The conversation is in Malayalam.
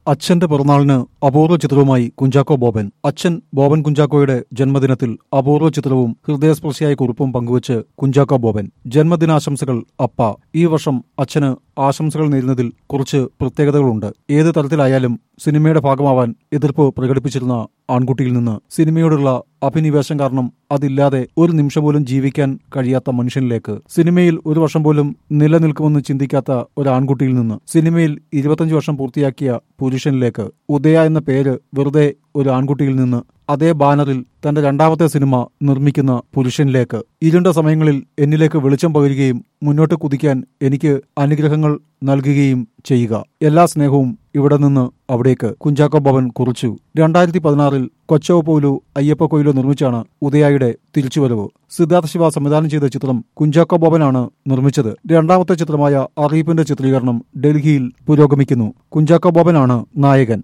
അച്ഛന്റെ പിറന്നാളിന് അപൂർവ ചിത്രവുമായി കുഞ്ചാക്കോ ബോബൻ അച്ഛൻ ബോബൻ കുഞ്ചാക്കോയുടെ ജന്മദിനത്തിൽ അപൂർവ ചിത്രവും ഹൃദയസ്പർശിയായ കുറിപ്പും പങ്കുവച്ച് കുഞ്ചാക്കോ ബോബൻ ജന്മദിനാശംസകൾ അപ്പ ഈ വർഷം അച്ഛന് ആശംസകൾ നേരുന്നതിൽ കുറച്ച് പ്രത്യേകതകളുണ്ട് ഏത് തരത്തിലായാലും സിനിമയുടെ ഭാഗമാവാൻ എതിർപ്പ് പ്രകടിപ്പിച്ചിരുന്ന ആൺകുട്ടിയിൽ നിന്ന് സിനിമയോടുള്ള അഭിനിവേശം കാരണം അതില്ലാതെ ഒരു നിമിഷം പോലും ജീവിക്കാൻ കഴിയാത്ത മനുഷ്യനിലേക്ക് സിനിമയിൽ ഒരു വർഷം പോലും നിലനിൽക്കുമെന്ന് ചിന്തിക്കാത്ത ഒരു ആൺകുട്ടിയിൽ നിന്ന് സിനിമയിൽ ഇരുപത്തഞ്ച് വർഷം പൂർത്തിയാക്കിയ പുരുഷനിലേക്ക് ഉദയ എന്ന പേര് വെറുതെ ഒരു ആൺകുട്ടിയിൽ നിന്ന് അതേ ബാനറിൽ തന്റെ രണ്ടാമത്തെ സിനിമ നിർമ്മിക്കുന്ന പുരുഷനിലേക്ക് ഇരുണ്ട സമയങ്ങളിൽ എന്നിലേക്ക് വെളിച്ചം പകരുകയും മുന്നോട്ട് കുതിക്കാൻ എനിക്ക് അനുഗ്രഹങ്ങൾ നൽകുകയും ചെയ്യുക എല്ലാ സ്നേഹവും ഇവിടെ നിന്ന് അവിടേക്ക് കുഞ്ചാക്കോ ഭവൻ കുറിച്ചു രണ്ടായിരത്തി പതിനാറിൽ കൊച്ചോ പോലു അയ്യപ്പ കൊയിലോ നിർമ്മിച്ചാണ് ഉദയായുടെ തിരിച്ചുവരവ് സിദ്ധാർത്ഥ ശിവ സംവിധാനം ചെയ്ത ചിത്രം കുഞ്ചാക്കോ ബോബനാണ് നിർമ്മിച്ചത് രണ്ടാമത്തെ ചിത്രമായ അറിയിപ്പിന്റെ ചിത്രീകരണം ഡൽഹിയിൽ പുരോഗമിക്കുന്നു കുഞ്ചാക്കോ ബോബനാണ് നായകൻ